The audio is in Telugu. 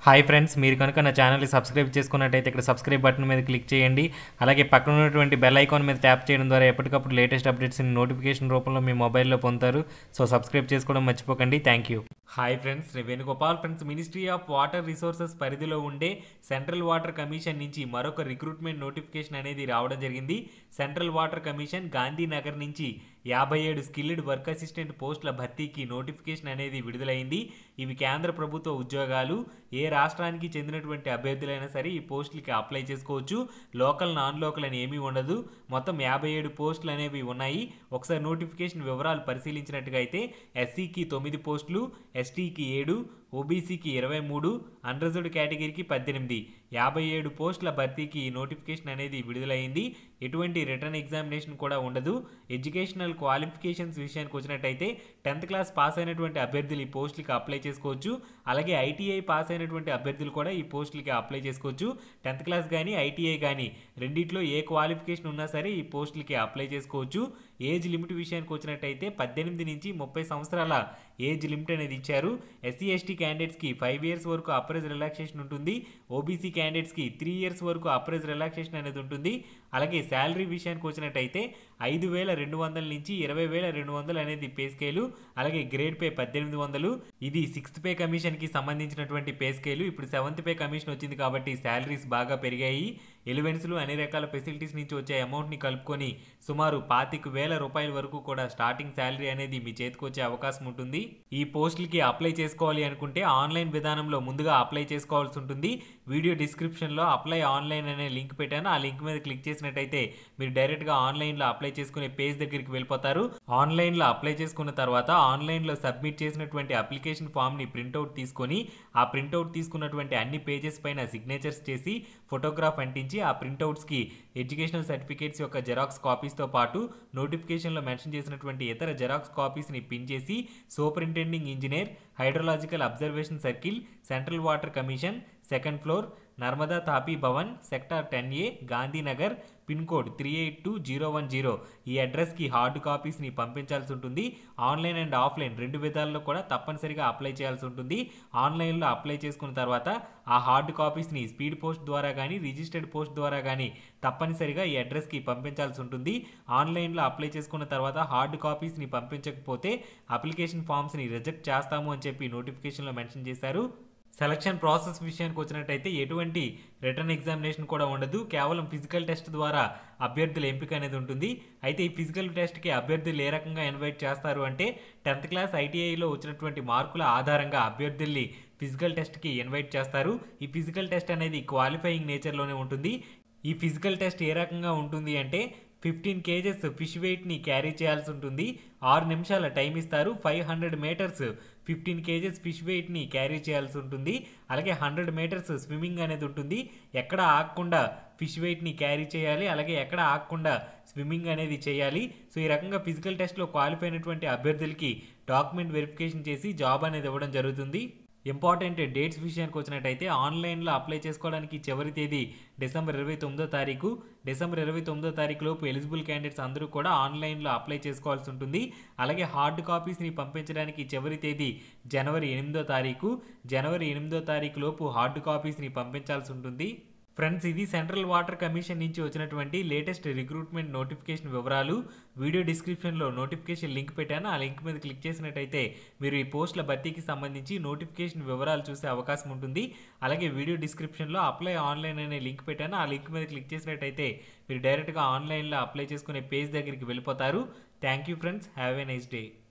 హాయ్ ఫ్రెండ్స్ మీరు కనుక నా ఛానల్ని సబ్స్క్రైబ్ చేసుకున్నట్టయితే ఇక్కడ సబ్స్క్రైబ్ బటన్ మీద క్లిక్ చేయండి అలాగే పక్కన ఉన్నటువంటి బెల్ ఐకాన్ మీద ట్యాప్ చేయడం ద్వారా ఎప్పటికప్పుడు లేటెస్ట్ అప్డేట్స్ని నోటిఫికేషన్ రూపంలో మీ మొబైల్లో పొందుతారు సో సబ్స్క్రైబ్ చేసుకోవడం మర్చిపోకండి థ్యాంక్ యూ హాయ్ ఫ్రెండ్స్ నేను Venugopal friends ministry of water resources పరిధిలో ఉండే సెంట్రల్ వాటర్ కమిషన్ నుంచి మరొక రిక్రూట్మెంట్ నోటిఫికేషన్ అనేది రావడం జరిగింది సెంట్రల్ వాటర్ కమిషన్ గాంధీనగర్ నుంచి యాభై ఏడు స్కిల్డ్ వర్క్ అసిస్టెంట్ పోస్టుల భర్తీకి నోటిఫికేషన్ అనేది విడుదలైంది ఇవి కేంద్ర ప్రభుత్వ ఉద్యోగాలు ఏ రాష్ట్రానికి చెందినటువంటి అభ్యర్థులైనా సరే ఈ పోస్టులకి అప్లై చేసుకోవచ్చు లోకల్ నాన్ లోకల్ అని ఏమీ ఉండదు మొత్తం యాభై ఏడు పోస్టులు అనేవి ఉన్నాయి ఒకసారి నోటిఫికేషన్ వివరాలు పరిశీలించినట్టుగా అయితే ఎస్సీకి తొమ్మిది పోస్టులు ఎస్టీకి ఏడు ఓబీసీకి ఇరవై మూడు అన్రిజర్వ్డ్ కేటగిరీకి పద్దెనిమిది యాభై ఏడు పోస్టుల భర్తీకి ఈ నోటిఫికేషన్ అనేది విడుదలైంది ఎటువంటి రిటర్న్ ఎగ్జామినేషన్ కూడా ఉండదు ఎడ్యుకేషనల్ క్వాలిఫికేషన్స్ విషయానికి వచ్చినట్టయితే టెన్త్ క్లాస్ పాస్ అయినటువంటి అభ్యర్థులు ఈ పోస్టులకి అప్లై చేసుకోవచ్చు అలాగే ఐటీఐ పాస్ అయినటువంటి అభ్యర్థులు కూడా ఈ పోస్టులకి అప్లై చేసుకోవచ్చు టెన్త్ క్లాస్ కానీ ఐటీఐ కానీ రెండిట్లో ఏ క్వాలిఫికేషన్ ఉన్నా సరే ఈ పోస్టులకి అప్లై చేసుకోవచ్చు ఏజ్ లిమిట్ విషయానికి వచ్చినట్టయితే పద్దెనిమిది నుంచి ముప్పై సంవత్సరాల ఏజ్ లిమిట్ అనేది ఇచ్చారు ఎస్సీ ఎస్టీ క్యాండిడేట్స్కి ఫైవ్ ఇయర్స్ వరకు అప్రైజ్ రిలాక్సేషన్ ఉంటుంది ఓబీసీ క్యాండిడేట్స్కి త్రీ ఇయర్స్ వరకు అప్రైజ్ రిలాక్సేషన్ అనేది ఉంటుంది అలాగే శాలరీ విషయానికి వచ్చినట్టయితే ఐదు వేల రెండు వందల నుంచి ఇరవై వేల రెండు వందలు అనేది పే స్కేలు అలాగే గ్రేడ్ పే పద్దెనిమిది వందలు ఇది సిక్స్త్ పే కమిషన్కి సంబంధించినటువంటి పే స్కేలు ఇప్పుడు సెవెంత్ పే కమిషన్ వచ్చింది కాబట్టి శాలరీస్ బాగా పెరిగాయి ఎలివెన్స్లు అన్ని రకాల ఫెసిలిటీస్ నుంచి వచ్చే అమౌంట్ని కలుపుకొని సుమారు పాతిక వేల రూపాయల వరకు కూడా స్టార్టింగ్ శాలరీ అనేది మీ చేతికి వచ్చే అవకాశం ఉంటుంది ఈ పోస్టులకి అప్లై చేసుకోవాలి అనుకుంటే ఆన్లైన్ విధానంలో ముందుగా అప్లై చేసుకోవాల్సి ఉంటుంది వీడియో డిస్క్రిప్షన్లో అప్లై ఆన్లైన్ అనే లింక్ పెట్టాను ఆ లింక్ మీద క్లిక్ చేసినట్టయితే మీరు డైరెక్ట్గా ఆన్లైన్లో అప్లై చేసుకునే పేజ్ దగ్గరికి వెళ్ళిపోతారు ఆన్లైన్లో అప్లై చేసుకున్న తర్వాత ఆన్లైన్లో సబ్మిట్ చేసినటువంటి అప్లికేషన్ ఫామ్ని ప్రింట్అవుట్ తీసుకొని ఆ ప్రింట్అవుట్ తీసుకున్నటువంటి అన్ని పేజెస్ పైన సిగ్నేచర్స్ చేసి ఫోటోగ్రాఫ్ అంటించి ఆ ప్రింట్అవుట్స్కి ఎడ్యుకేషనల్ సర్టిఫికేట్స్ యొక్క జెరాక్స్ కాపీస్తో పాటు నోటిఫికేషన్లో మెన్షన్ చేసినటువంటి ఇతర జెరాక్స్ కాపీస్ని పిన్ చేసి superintending engineer hydrological observation circle central water commission second floor Narmada Tapi Bhavan sector ten A Gandhinagar pin code three eight two zero one zero ఈ అడ్రస్కి హార్డ్ కాపీస్ని పంపించాల్సి ఉంటుంది ఆన్లైన్ అండ్ ఆఫ్లైన్ రెండు విధాల్లో కూడా తప్పనిసరిగా అప్లై చేయాల్సి ఉంటుంది ఆన్లైన్లో అప్లై చేసుకున్న తర్వాత ఆ హార్డ్ కాపీస్ని స్పీడ్ పోస్ట్ ద్వారా కానీ రిజిస్టర్డ్ పోస్ట్ ద్వారా కానీ తప్పనిసరిగా ఈ అడ్రస్కి పంపించాల్సి ఉంటుంది ఆన్లైన్లో అప్లై చేసుకున్న తర్వాత హార్డ్ కాపీస్ని పంపించకపోతే అప్లికేషన్ ఫామ్స్ని రిజెక్ట్ చేస్తాము అని చెప్పి నోటిఫికేషన్లో మెన్షన్ చేశారు సెలక్షన్ ప్రాసెస్ విషయానికి వచ్చినట్టయితే ఎటువంటి రిటర్న్ ఎగ్జామినేషన్ కూడా ఉండదు కేవలం ఫిజికల్ టెస్ట్ ద్వారా అభ్యర్థుల ఎంపిక అనేది ఉంటుంది అయితే ఈ ఫిజికల్ టెస్ట్కి అభ్యర్థులు ఏ రకంగా ఇన్వైట్ చేస్తారు అంటే టెన్త్ క్లాస్ ఐటీఐలో వచ్చినటువంటి మార్కుల ఆధారంగా అభ్యర్థుల్ని ఫిజికల్ టెస్ట్కి ఇన్వైట్ చేస్తారు ఈ ఫిజికల్ టెస్ట్ అనేది క్వాలిఫైయింగ్ నేచర్లోనే ఉంటుంది ఈ ఫిజికల్ టెస్ట్ ఏ రకంగా ఉంటుంది అంటే ఫిఫ్టీన్ కేజెస్ ఫిష్ వెయిట్ని క్యారీ చేయాల్సి ఉంటుంది ఆరు నిమిషాల టైం ఇస్తారు five hundred metres fifteen kgs fish వెయిట్ని క్యారీ చేయాల్సి ఉంటుంది అలాగే హండ్రెడ్ మీటర్స్ స్విమ్మింగ్ అనేది ఉంటుంది ఎక్కడ ఆగకుండా ఫిష్ వెయిట్ని క్యారీ చేయాలి అలాగే ఎక్కడ ఆగకుండా స్విమ్మింగ్ అనేది చేయాలి సో ఈ రకంగా ఫిజికల్ టెస్ట్లో క్వాలిఫై అయినటువంటి అభ్యర్థులకి డాక్యుమెంట్ వెరిఫికేషన్ చేసి జాబ్ అనేది ఇవ్వడం జరుగుతుంది ఇంపార్టెంట్ డేట్స్ విషయానికి వచ్చినట్టయితే ఆన్లైన్లో అప్లై చేసుకోవడానికి చివరి తేదీ డిసెంబర్ ఇరవై తొమ్మిదో తారీఖు డిసెంబర్ ఇరవై తొమ్మిదో తారీఖు లోపు ఎలిజిబుల్ క్యాండిడేట్స్ అందరూ కూడా ఆన్లైన్లో అప్లై చేసుకోవాల్సి ఉంటుంది అలాగే హార్డ్ కాపీస్ని పంపించడానికి చివరి తేదీ జనవరి ఎనిమిదో తారీఖు జనవరి ఎనిమిదో తారీఖు లోపు హార్డ్ కాపీస్ని పంపించాల్సి ఉంటుంది ఫ్రెండ్స్ ఇది సెంట్రల్ వాటర్ కమిషన్ నుంచి వచ్చినటువంటి లేటెస్ట్ రిక్రూట్మెంట్ నోటిఫికేషన్ వివరాలు వీడియో డిస్క్రిప్షన్లో నోటిఫికేషన్ లింక్ పెట్టాను ఆ లింక్ మీద క్లిక్ చేసినట్టయితే మీరు ఈ పోస్టుల భర్తీకి సంబంధించి నోటిఫికేషన్ వివరాలు చూసే అవకాశం ఉంటుంది అలాగే వీడియో డిస్క్రిప్షన్లో అప్లై ఆన్లైన్ అనే లింక్ పెట్టాను ఆ లింక్ మీద క్లిక్ చేసినట్టయితే మీరు డైరెక్ట్గా ఆన్లైన్లో అప్లై చేసుకునే పేజ్ దగ్గరికి వెళ్ళిపోతారు thank you friends have a nice day